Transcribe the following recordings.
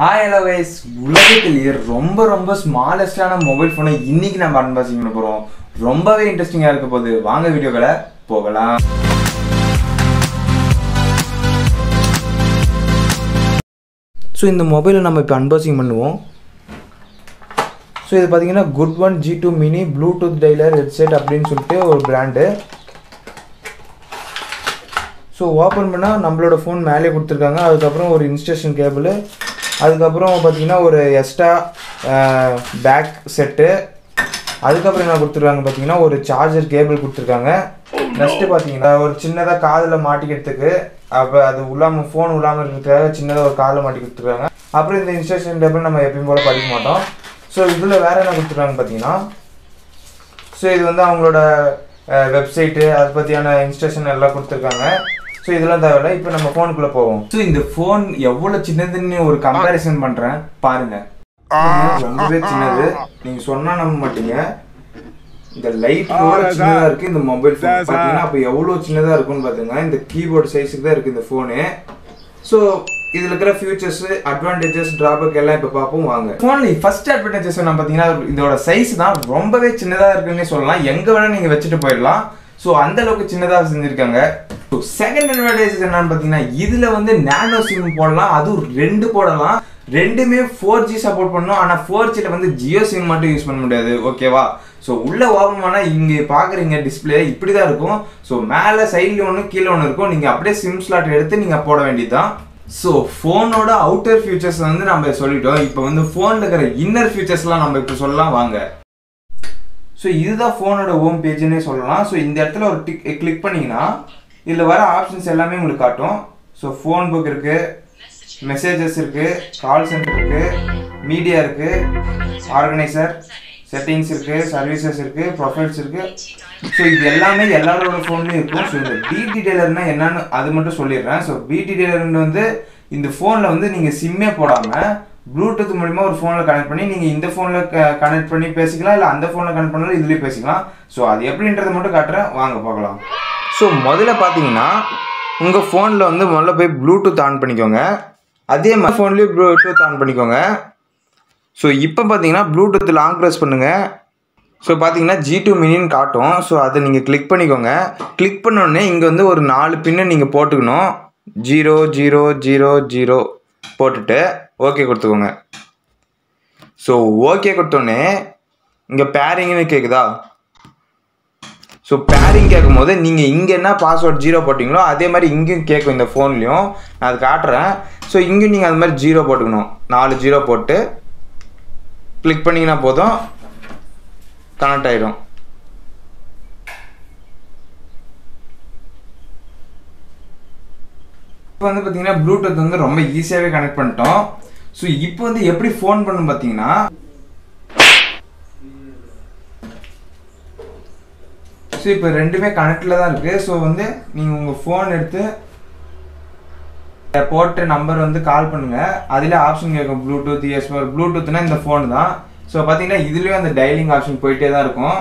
hi hello guys உலகத்திலேயே ரொம்ப ரொம்ப ஸ்மாலஸ்டான மொபைல் ஃபோனை இன்னைக்கு நம்ம அன்பாக்சிங் பண்ண போகிறோம் ரொம்பவே இன்ட்ரெஸ்டிங்காக இருக்க போகுது வாங்க வீடியோக்களை போகலாம் ஸோ இந்த மொபைலை நம்ம இப்போ அன்பாக்சிங் பண்ணுவோம் ஸோ இது பார்த்தீங்கன்னா good one G two mini Bluetooth டைலர் ஹெட்செட் அப்படின்னு சொல்லிட்டு ஒரு பிராண்டு ஸோ ஓப்பன் பண்ணால் நம்மளோட ஃபோன் மேலே கொடுத்துருக்காங்க அதுக்கப்புறம் ஒரு இன்ஸ்டேஷன் கேபிள் அதுக்கப்புறம் பார்த்தீங்கன்னா ஒரு எக்ஸ்ட்ரா பேக் செட்டு அதுக்கப்புறம் என்ன கொடுத்துருக்காங்க பார்த்தீங்கன்னா ஒரு சார்ஜர் கேபிள் கொடுத்துருக்காங்க நெக்ஸ்ட்டு பார்த்தீங்கன்னா ஒரு சின்னதாக காதில் மாட்டிக்கிறதுக்கு அப்போ அது உள்ளாமல் ஃபோன் உள்ளாமல் இருக்கிறதுக்காக சின்னதாக ஒரு காதில் மாட்டி கொடுத்துருக்காங்க அப்புறம் இந்த இன்ஸ்ட்ரக்ஷன் டேபிள் நம்ம எப்பயும் போல் படிக்க மாட்டோம் ஸோ இதில் வேறு என்ன கொடுத்துருக்காங்க பார்த்தீங்கன்னா ஸோ இது வந்து அவங்களோட வெப்சைட்டு அதை பற்றியான இன்ஸ்ட்ரக்ஷன் எல்லாம் கொடுத்துருக்காங்க ஸோ இதெல்லாம் தேவையில்ல இப்போ நம்ம ஃபோனுக்குள்ளே போவோம் ஸோ இந்த ஃபோன் எவ்வளோ சின்னதுன்னு ஒரு கம்பேரிசன் பண்ணுறேன் பாருங்க ரொம்பவே சின்னது நீங்கள் சொன்னா நம்ப மாட்டீங்க இந்த லைட் சின்னதாக இருக்கு இந்த மொபைல் ஃபோன் பார்த்தீங்கன்னா அப்போ எவ்வளோ சின்னதாக இருக்கும்னு பார்த்துங்க இந்த கீபோர்டு சைஸுக்கு தான் இருக்குது இந்த ஃபோனு ஸோ இதில் இருக்கிற ஃபியூச்சர்ஸ் அட்வான்டேஜஸ் ட்ராபேக் எல்லாம் இப்போ பார்ப்போம் வாங்க ஃபோனில் ஃபர்ஸ்ட் அட்வான்டேஜஸ் என்ன பார்த்தீங்கன்னா இதோட சைஸ் தான் ரொம்பவே சின்னதாக இருக்குன்னே சொல்லலாம் எங்கே வேணால் நீங்கள் வச்சுட்டு போயிடலாம் ஸோ அந்த அளவுக்கு சின்னதாக செஞ்சுருக்காங்க ஸோ செகண்ட் அட்வான்டேஜ் என்னன்னு பார்த்தீங்கன்னா இதில் வந்து நேனோ சிம் போடலாம் அதுவும் ரெண்டு போடலாம் ரெண்டுமே ஃபோர் ஜி சப்போர்ட் பண்ணும் ஆனால் ஃபோர் ஜியில் வந்து ஜியோ சிம் மட்டும் யூஸ் பண்ண முடியாது ஓகேவா ஸோ உள்ளே ஓப்பன் பண்ணால் இங்கே பார்க்குறீங்க டிஸ்பிளே இப்படி தான் இருக்கும் ஸோ மேலே சைடில் ஒன்று கீழே ஒன்று இருக்கும் நீங்கள் அப்படியே சிம் ஸ்லாட் எடுத்து நீங்கள் போட வேண்டியது தான் ஸோ ஃபோனோட அவுட்டர் ஃபியூச்சர்ஸ் வந்து நம்ம சொல்லிட்டோம் இப்போ வந்து ஃபோனில் இருக்கிற இன்னர் ஃபியூச்சர்ஸ்லாம் நம்ம இப்போ சொல்லலாம் வாங்க ஸோ இதுதான் ஃபோனோட ஹோம் பேஜ்னே சொல்லலாம் ஸோ இந்த இடத்துல ஒரு டிக் கிளிக் பண்ணிங்கன்னா இதில் வர ஆப்ஷன்ஸ் எல்லாமே உங்களுக்கு காட்டும் ஸோ ஃபோன் புக் இருக்குது மெசேஜஸ் இருக்குது கால் சென்டர் இருக்குது மீடியா இருக்குது ஆர்கனைசர் செட்டிங்ஸ் இருக்குது சர்வீசஸ் இருக்குது ப்ரொஃபைல்ஸ் இருக்குது ஸோ இது எல்லாமே எல்லாரோட ஃபோன்லேயும் இருக்கும் ஸோ இந்த பிடி டெய்லர்னா என்னன்னு அது மட்டும் சொல்லிடுறேன் ஸோ பிடி டெய்லர்னு வந்து இந்த ஃபோனில் வந்து நீங்கள் சிம்மே போடாமல் ப்ளூடூத் மூலிமா ஒரு ஃபோனில் கனெக்ட் பண்ணி நீங்கள் இந்த ஃபோனில் கனெக்ட் பண்ணி பேசிக்கலாம் இல்லை அந்த ஃபோனில் கனெக்ட் பண்ணாலும் இதுலேயே பேசிக்கலாம் ஸோ அது எப்படின்றத மட்டும் காட்டுறேன் வாங்க பார்க்கலாம் ஸோ முதல்ல பார்த்தீங்கன்னா உங்கள் ஃபோனில் வந்து முதல்ல போய் ப்ளூடூத் ஆன் பண்ணிக்கோங்க அதே மாதிரி ஃபோன்லேயும் ப்ளூடூத் ஆன் பண்ணிக்கோங்க ஸோ இப்போ பார்த்தீங்கன்னா ப்ளூடூத் லாங் ப்ரெஸ் பண்ணுங்கள் ஸோ பார்த்தீங்கன்னா ஜி டூ மினின்னு காட்டும் ஸோ அதை நீங்கள் கிளிக் பண்ணிக்கோங்க கிளிக் பண்ணோடனே இங்கே வந்து ஒரு நாலு பின்னு நீங்கள் போட்டுக்கணும் ஜீரோ ஜீரோ ஜீரோ ஜீரோ போட்டுட்டு ஓகே கொடுத்துக்கோங்க ஸோ ஓகே கொடுத்தோடனே இங்கே பேரிங்னு கேட்குதா ஸோ பேரிங் கேட்கும் போது நீங்கள் இங்கே என்ன பாஸ்வேர்ட் ஜீரோ போட்டிங்களோ அதே மாதிரி இங்கேயும் கேட்கும் இந்த ஃபோன்லேயும் நான் அது காட்டுறேன் ஸோ இங்கேயும் நீங்கள் அது மாதிரி ஜீரோ போட்டுக்கணும் நாலு ஜீரோ போட்டு கிளிக் பண்ணிங்கன்னா போதும் கனெக்ட் ஆகிடும் இப்போ வந்து பார்த்தீங்கன்னா ப்ளூடூத் வந்து ரொம்ப ஈஸியாகவே கனெக்ட் பண்ணிட்டோம் ஸோ இப்போ வந்து எப்படி ஃபோன் பண்ணும் பார்த்தீங்கன்னா ஸோ இப்போ ரெண்டுமே கனெக்டில் தான் இருக்குது ஸோ வந்து நீங்கள் உங்கள் ஃபோன் எடுத்து போட்டு நம்பர் வந்து கால் பண்ணுங்கள் அதில் ஆப்ஷன் கேட்கும் ப்ளூடூத் எஸ்பர் ப்ளூடூத்னா இந்த ஃபோன் தான் ஸோ பார்த்தீங்கன்னா இதுலேயும் அந்த டைலிங் ஆப்ஷன் போயிட்டே தான் இருக்கும்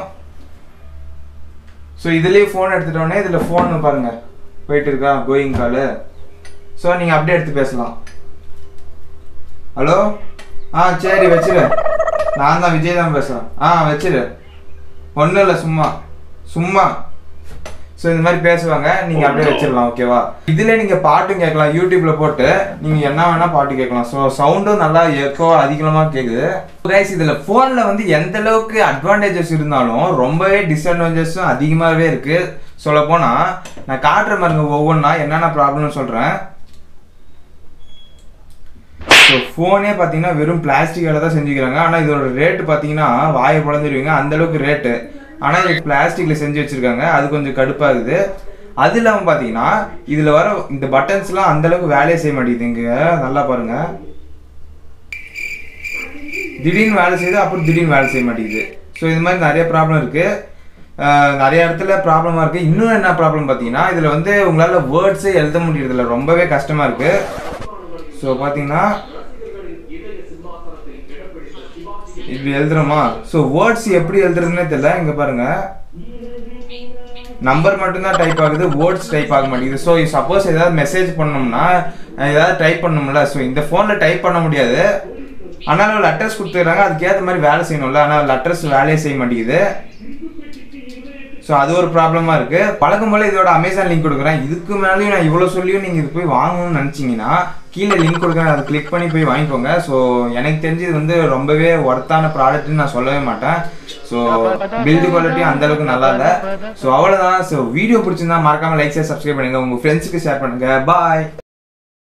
ஸோ இதுலேயே ஃபோன் எடுத்துட்டோடனே இதில் ஃபோன் பாருங்கள் போயிட்டு இருக்கா கோயிங் காலு ஸோ நீங்கள் அப்படியே எடுத்து பேசலாம் ஹலோ ஆ சரி வச்சிரு நான் தான் விஜய் தான் பேசுகிறேன் ஆ வச்சிரு ஒன்றும் இல்லை சும்மா சும்மா ஸோ இந்த மாதிரி பேசுவாங்க நீங்கள் அப்படியே வச்சிடலாம் ஓகேவா இதில் நீங்கள் பாட்டும் கேட்கலாம் யூடியூப்ல போட்டு நீங்கள் என்ன வேணால் பாட்டு கேட்கலாம் ஸோ சவுண்டும் நல்லா எக்கோ அதிகமாக கேட்குது கைஸ் இதில் ஃபோனில் வந்து எந்த அளவுக்கு அட்வான்டேஜஸ் இருந்தாலும் ரொம்பவே டிஸ்அட்வான்டேஜஸும் அதிகமாகவே இருக்குது சொல்லப்போனால் நான் காட்டுற மாதிரிங்க ஒவ்வொன்றா என்னென்ன ப்ராப்ளம்னு சொல்கிறேன் ஸோ ஃபோனே பார்த்தீங்கன்னா வெறும் பிளாஸ்டிக்கால தான் செஞ்சுக்கிறாங்க ஆனால் இதோட ரேட்டு பார்த்தீங்கன்னா வாயை பிளந்துருவீங்க அந்தளவுக்கு ரேட்டு ஆனால் இது பிளாஸ்டிக்கில் செஞ்சு வச்சுருக்காங்க அது கொஞ்சம் கடுப்பாகுது அது இல்லாமல் பார்த்தீங்கன்னா இதில் வர இந்த பட்டன்ஸ்லாம் அந்தளவுக்கு வேலையை செய்ய மாட்டேங்குது இங்கே நல்லா பாருங்கள் திடீர்னு வேலை செய்யுது அப்புறம் திடீர்னு வேலை செய்ய மாட்டேங்குது ஸோ இது மாதிரி நிறைய ப்ராப்ளம் இருக்குது நிறைய இடத்துல ப்ராப்ளமாக இருக்குது இன்னும் என்ன ப்ராப்ளம் பார்த்தீங்கன்னா இதில் வந்து உங்களால் வேர்ட்ஸே எழுத முடியறதில்ல ரொம்பவே கஷ்டமாக இருக்குது ஸோ பார்த்தீங்கன்னா இப்படி எழுதுறோமா ஸோ வேர்ட்ஸ் எப்படி எழுதுறதுன்னே தெரியல இங்கே பாருங்க நம்பர் மட்டும்தான் டைப் ஆகுது வேர்ட்ஸ் டைப் ஆக மாட்டேங்குது ஸோ சப்போஸ் ஏதாவது மெசேஜ் பண்ணோம்னா அஹ் ஏதாவது டைப் பண்ணணும்ல ஸோ இந்த ஃபோனில் டைப் பண்ண முடியாது ஆனாலும் லெட்டர்ஸ் கொடுத்துட்றாங்க அதுக்கேற்ற மாதிரி வேலை செய்யணும்ல ஆனால் லெட்டர்ஸ் வேலையே செய்ய மாட்டேங்குது ஸோ அது ஒரு ப்ராப்ளமாக இருக்குது பழக்கம் போல் இதோட அமேசான் லிங்க் கொடுக்குறேன் இதுக்கு மேலேயும் நான் இவ்வளோ சொல்லியும் நீங்கள் இது போய் வாங்கணும்னு நினச்சிங்கன்னா கீழே லிங்க் கொடுக்குறேன் அதை கிளிக் பண்ணி போய் வாங்கிக்கோங்க ஸோ எனக்கு தெரிஞ்சு இது வந்து ரொம்பவே ஒர்த்தான ப்ராடக்ட்னு நான் சொல்லவே மாட்டேன் ஸோ பில்டு குவாலிட்டியும் அந்த அளவுக்கு நல்லா இல்லை ஸோ அவ்வளோதான் ஸோ வீடியோ பிடிச்சிருந்தா மறக்காம லைக் ஷேர் சப்ஸ்கிரைப் பண்ணுங்க உங்கள் ஃப்ரெண்ட்ஸுக்கு ஷேர் பண்ணுங்க பாய்